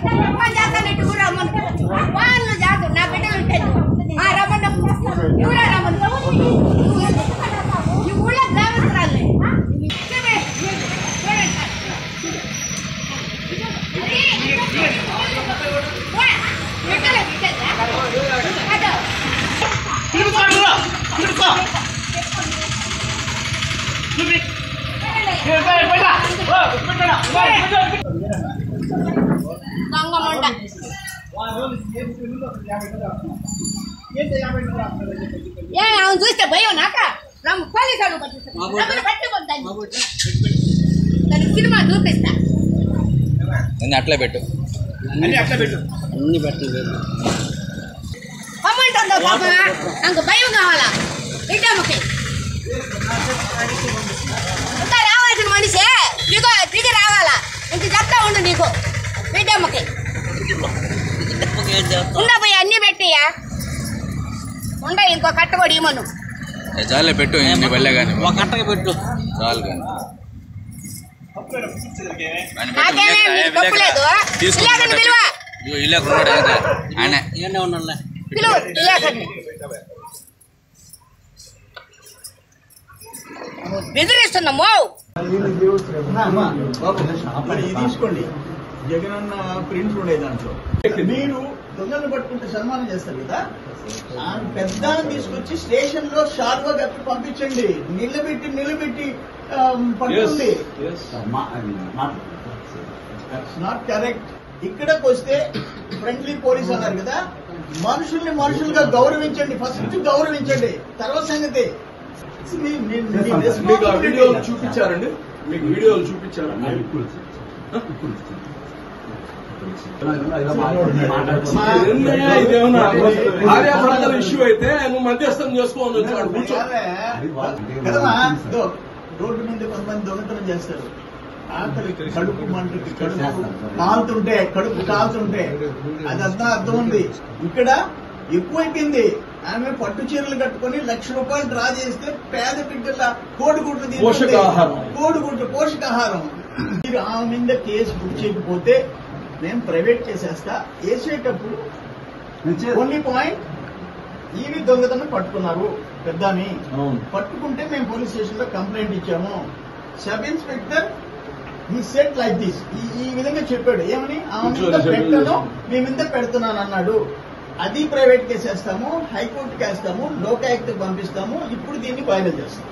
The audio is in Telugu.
ఫోన్ చేస్తానంటే ఊరు రమ్మను వాళ్ళు చేస్తారు నా బిడ్డలు ఉంటాయి ఆ రమ్మను ఊరే రమ్మను ఈ ఊళ్ళో గ్రామస్తురాలు దొంగ మొండ ఏ అవును చూస్తే భయం నాక రమ్మ పోలీసు వాళ్ళు పట్టిస్తారు రమ్మని పట్టుకుంటాను దానికి సినిమా చూపిస్తా అన్ని అట్లే పెట్టు అమ్మంటుందో పాప నాకు భయం కావాలా బిడ్డమ్మకి ఇంకా రావాల్సిన మనిషి దిగు దిగి రావాలా ఇంక చెప్తా ఉండు నీకు బిడ్డమ్మకి ఉండబోయి అన్ని పెట్టియా ఉండ ఇంకో కట్టబడి ఇమ్మను ఏ చాలే పెట్టు ఇన్ని వెళ్ళే కానీ ఒక గంటకి పెట్టు చాలు కానీ కానీ పెట్టు. నాకేమీ విలేక- నీకు విలేక- తప్పులేదు. తీసుకుని విలేకని పెట్టు. పిలువ. ఇదిగో ఇలాగ ఉన్నాడు కదా ఆయన ఏనే ఉన్నాలే పిలువు ఇలాగని బెదిరిస్తున్నాము మరి ఇది తీసుకోండి జగన్ అన్న ప్రింట్ ఉండే దాంట్లో మీరు దొంగలు పట్టుకుంటే సన్మానం చేస్తారు కదా ఆ పెద్ద తీసుకొచ్చి స్టేషన్ లో షార్ప్ గా కప్పి పంపించండి నిలబెట్టి నిలబెట్టి ఆ, పట్టుకుంది నాట్ కరెక్ట్ ఇక్కడికి వస్తే ఫ్రెండ్లీ పోలీస్ అన్నారు కదా మనుషుల్ని మనుషులుగా గౌరవించండి ఫస్ట్ గౌరవించండి తర్వాత సంగతి మీ- మీ- మీ మీకు ఆ responsibility. వీడియోలు చూపించారండి మీకు వీడియోలు చూపించారా నిన్ననే ఇదేమన్నా భార్యాభర్తల ఇష్యూ అయితే నువ్వు మధ్యస్థం చేసుకోవాలి వచ్చాడు కూర్చో కదమ్మా ఇదో, రోడ్డు మీద కొంతమంది దొంగతనం చేస్తారు ఆకలి కడుపు మంటకి కడుపు కాలుతుంటే కడుపు కాలుతుంటే అదంతా అర్థం ఉంది ఇక్కడ ఎక్కువైపోయింది ఆమె పట్టు చీరలు కట్టుకొని లక్ష రూపాయలు డ్రా చేస్తే పేద బిడ్డల కోడిగుడ్లు తింటుంది. పోషకాహారం. కోడిగుడ్లు పోషకాహారం మీరు ఆమె మీద కేసు బుక్ చేయకపోతే నేను ప్రైవేట్ చేసేస్తా వేసేటప్పుడు ఓన్లీ పాయింట్ ఈవి దొంగతనం పట్టుకున్నారు పెద్దని అవును. పట్టుకుంటే మేము పోలీస్ స్టేషన్ లో కంప్లైంట్ ఇచ్చాము సబ్ ఇన్స్పెక్టర్ ఈ సెట్ లైక్ దిస్ ఈ విధంగా చెప్పాడు ఏమని ఆమె మీద కూర్చోని చెప్పాడు. పెట్టను మీ మీద పెడుతున్నాను అన్నాడు అది ప్రైవేట్ కేసు వేస్తాము హైకోర్టుకి వేస్తాము లోకాయుక్తకు పంపిస్తాము ఇప్పుడు దీన్ని ఫైనల్ చేస్తాం